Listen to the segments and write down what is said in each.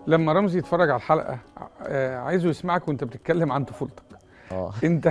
لما رمزي يتفرج على الحلقه آه، عايزه يسمعك وانت بتتكلم عن طفولتك اه انت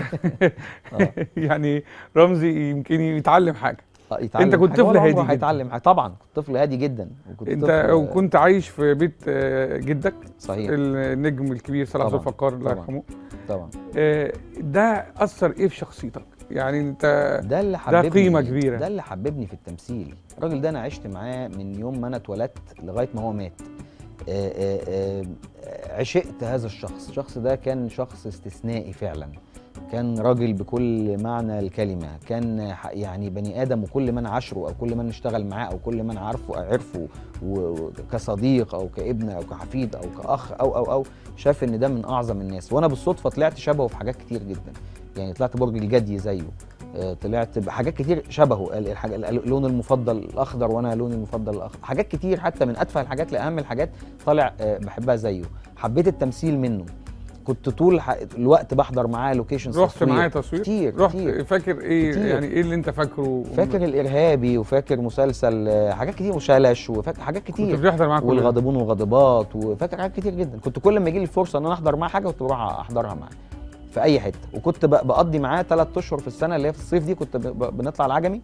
يعني رمزي يمكن يتعلم حاجه آه، يتعلم أنت كنت حاجة طفل ولا هادي عمره جدا. هيتعلم حاجة. طبعا كنت طفل هادي جدا وكنت انت طفل وكنت عايش في بيت آه، جدك صحيح النجم الكبير صلاح ذو طبعاً، الفقار الله طبعاً. يرحمه طبعا آه، ده اثر ايه في شخصيتك يعني انت ده اللي حببني قيمة كبيرة. ده اللي حببني في التمثيل الراجل ده انا عشت معاه من يوم ما انا اتولدت لغايه ما هو مات آه، آه، آه، عشقت هذا الشخص الشخص ده كان شخص استثنائي فعلا كان راجل بكل معنى الكلمة كان ح- يعني بني آدم وكل من عاشره أو كل من اشتغل معاه أو كل من عارفه عرفه و- و- كصديق أو كابن أو كحفيد أو كأخ أو أو أو شاف إن ده من أعظم الناس وأنا بالصدفة طلعت شبهه في حاجات كتير جدا يعني طلعت برج الجدي زيه آه، طلعت بحاجات كتير شبهه ال- الحاجة اللون المفضل الاخضر وانا لوني المفضل الاخضر حاجات كتير حتى من اتفه الحاجات لاهم الحاجات طالع آه، بحبها زيه حبيت التمثيل منه كنت طول ح- الوقت بحضر معاه لوكيشنز رحت معايا تصوير كتير رحت كتير فاكر ايه كتير. يعني ايه اللي انت فاكره فاكر الارهابي وفاكر مسلسل آه، حاجات كتير وشلش وفاكر حاجات كنت كتير بتحضر معاك كل ده؟ والغاضبون والغاضبات وفاكر حاجات كتير جدا كنت كل ما يجي لي الفرصه ان انا احضر معاه حاجه كنت بروح احضرها معاه في اي حته وكنت ب- بقضي معاه ثلاث اشهر في السنه اللي هي في الصيف دي كنت ب- ب- بنطلع العجمي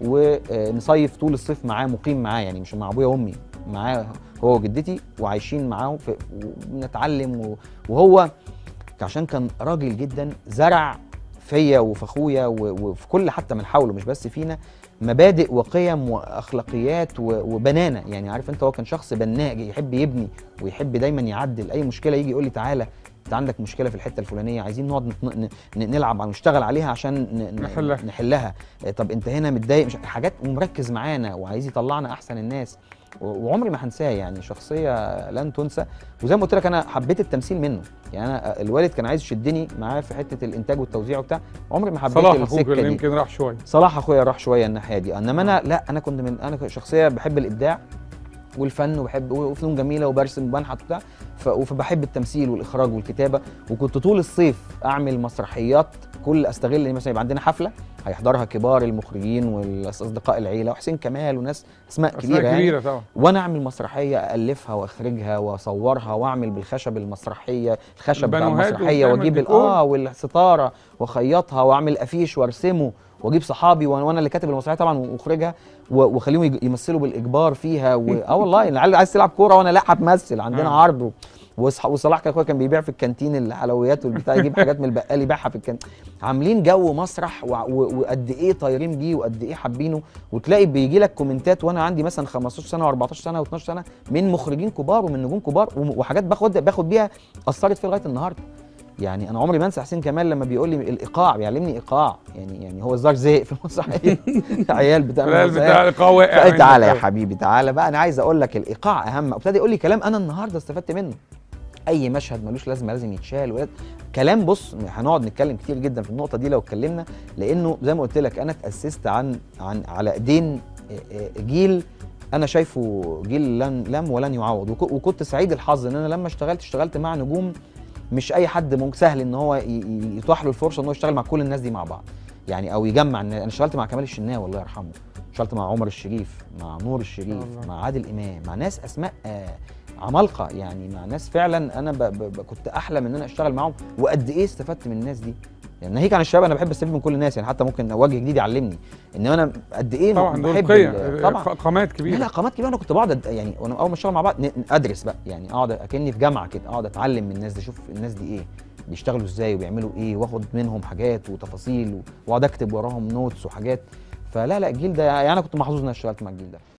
ونصيف طول الصيف معاه مقيم معاه يعني مش مع ابويا وامي معاه هو وجدتي وعايشين معاه في- وبنتعلم و- وهو عشان كان راجل جدا زرع فيا وفي اخويا و- وفي كل حتى من حوله مش بس فينا مبادئ وقيم واخلاقيات و- وبنانه يعني عارف انت هو كان شخص بناء يحب يبني ويحب دايما يعدل اي مشكله يجي يقول لي تعالى انت عندك مشكله في الحته الفلانيه عايزين نقعد نت- ن- ن- نلعب ونشتغل عليها عشان ن- ن- نحلها. نحلها آه، طب انت هنا متضايق مش حاجات ومركز معانا وعايز يطلعنا احسن الناس و- وعمري ما هنساه يعني شخصيه لن تنسى وزي ما قلت لك انا حبيت التمثيل منه يعني انا الوالد كان عايز يشدني معاه في حته الانتاج والتوزيع وبتاع عمري ما حبيت صلاح اخوك السكه اللي دي يمكن راح شويه صلاح اخويا راح شويه الناحيه دي انما انا لا انا كنت من انا شخصيه بحب الابداع والفن وبحب وفنون جميله وبرسم وبنحت وبتاع ف- فبحب التمثيل والاخراج والكتابه وكنت طول الصيف اعمل مسرحيات كل استغل إن مثلا يبقى عندنا حفله هيحضرها كبار المخرجين والاصدقاء العيله وحسين كمال وناس اسماء كبيره اسماء يعني كبيره طبعا وانا اعمل مسرحيه الفها واخرجها واصورها واعمل بالخشب المسرحيه الخشب بتاع البانوهات المسرحيه وبتعمل واجيب ال- ديكور. اه والستاره واخيطها واعمل افيش وارسمه واجيب صحابي وانا وأنا اللي كاتب المسرحيه طبعا واخرجها و- واخليهم يج- يمثلوا بالاجبار فيها و... اه والله العيال عايز تلعب كوره وانا لا هتمثل عندنا آه. عرض و... وصح- وصلاح كان أخويا كان بيبيع في الكانتين الحلويات والبتاع يجيب حاجات من البقال يبيعها في الكانتين عاملين جو مسرح و- و- وقد ايه طايرين بيه وقد ايه حابينه وتلاقي بيجي لك كومنتات وانا عندي مثلا 15 سنه و14 سنه و12 سنه من مخرجين كبار ومن نجوم كبار وم- وحاجات باخد باخد بيها اثرت فيا لغايه النهارده يعني انا عمري ما انسى حسين كمال لما بيقول لي الايقاع بيعلمني ايقاع يعني يعني هو الظاهر زهق في المسرحيه عيال بتعمل العيال مسرحيات. بتاع القاء واقع فقال عندك. تعالى يا حبيبي تعالى بقى انا عايز اقول لك الايقاع اهم ابتدى يقول لي كلام انا النهارده استفدت منه اي مشهد ملوش لازمه لازم يتشال ولاد كلام بص هنقعد نتكلم كتير جدا في النقطه دي لو اتكلمنا لانه زي ما قلت لك انا اتاسست عن عن على ايدين آه، آه، جيل انا شايفه جيل لن لم ولن يعوض وك- وكنت سعيد الحظ ان انا لما اشتغلت اشتغلت مع نجوم مش اي حد ممكن سهل ان هو ي- ي- يتاح له الفرصه ان هو يشتغل مع كل الناس دي مع بعض يعني او يجمع الناس. انا اشتغلت مع كمال الشناوي الله يرحمه اشتغلت مع عمر الشريف مع نور الشريف الله. مع عادل امام مع ناس اسماء آه عمالقه يعني مع ناس فعلا انا ب ب ب كنت احلم ان انا اشتغل معاهم وقد ايه استفدت من الناس دي يعني ناهيك عن الشباب انا بحب استفيد من كل الناس يعني حتى ممكن وجه جديد يعلمني انما انا قد ايه طبعا دول بحب قيم ال- طبعا قامات لا كبيره لا قامات كبيره انا كنت بقعد أد- يعني وانا اول ما اشتغل مع بعض ن- ادرس بقى يعني اقعد اكني في جامعه كده اقعد اتعلم من الناس دي اشوف الناس دي ايه بيشتغلوا ازاي وبيعملوا ايه واخد منهم حاجات وتفاصيل و- واقعد اكتب وراهم نوتس وحاجات فلا لا الجيل ده يعني انا كنت محظوظ ان انا اشتغلت مع الجيل ده